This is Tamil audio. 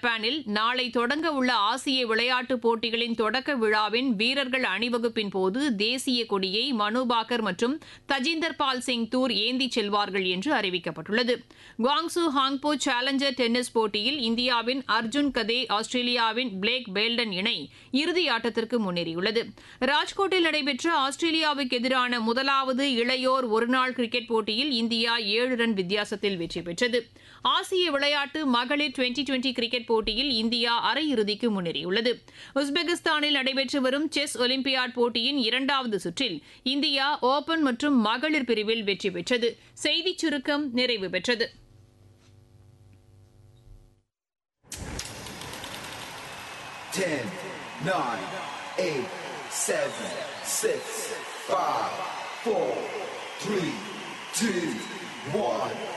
ஜப்பானில் நாளை தொடங்க உள்ள ஆசிய விளையாட்டுப் போட்டிகளின் தொடக்க விழாவின் வீரர்கள் அணிவகுப்பின் போது தேசிய கொடியை மனுபாக்கர் மற்றும் தஜிந்தர் பால் சிங் தூர் ஏந்திச் செல்வார்கள் என்று அறிவிக்கப்பட்டுள்ளது குவாங்சு ஹாங்போ சேலஞ்சர் டென்னிஸ் போட்டியில் இந்தியாவின் அர்ஜுன் கதே ஆஸ்திரேலியாவின் பிளேக் பேல்டன் இணை இறுதி ஆட்டத்திற்கு முன்னேறியுள்ளது ராஜ்கோட்டில் நடைபெற்ற ஆஸ்திரேலியாவுக்கு எதிரான முதலாவது இளையோர் ஒருநாள் கிரிக்கெட் போட்டியில் இந்தியா ஏழு ரன் வித்தியாசத்தில் வெற்றி பெற்றது ஆசிய விளையாட்டு மகளிர் டுவெண்டி டுவெண்டி கிரிக்கெட் போட்டியில் இந்தியா அரையிறுதிக்கு முன்னேறியுள்ளது உஸ்பெகிஸ்தானில் நடைபெற்று வரும் செஸ் ஒலிம்பியாட் போட்டியின் இரண்டாவது சுற்றில் இந்தியா ஓபன் மற்றும் மகளிர் பிரிவில் வெற்றி பெற்றது செய்திச் சுருக்கம் நிறைவு பெற்றது Ten, nine, eight, seven, six, five, four, three, two, one.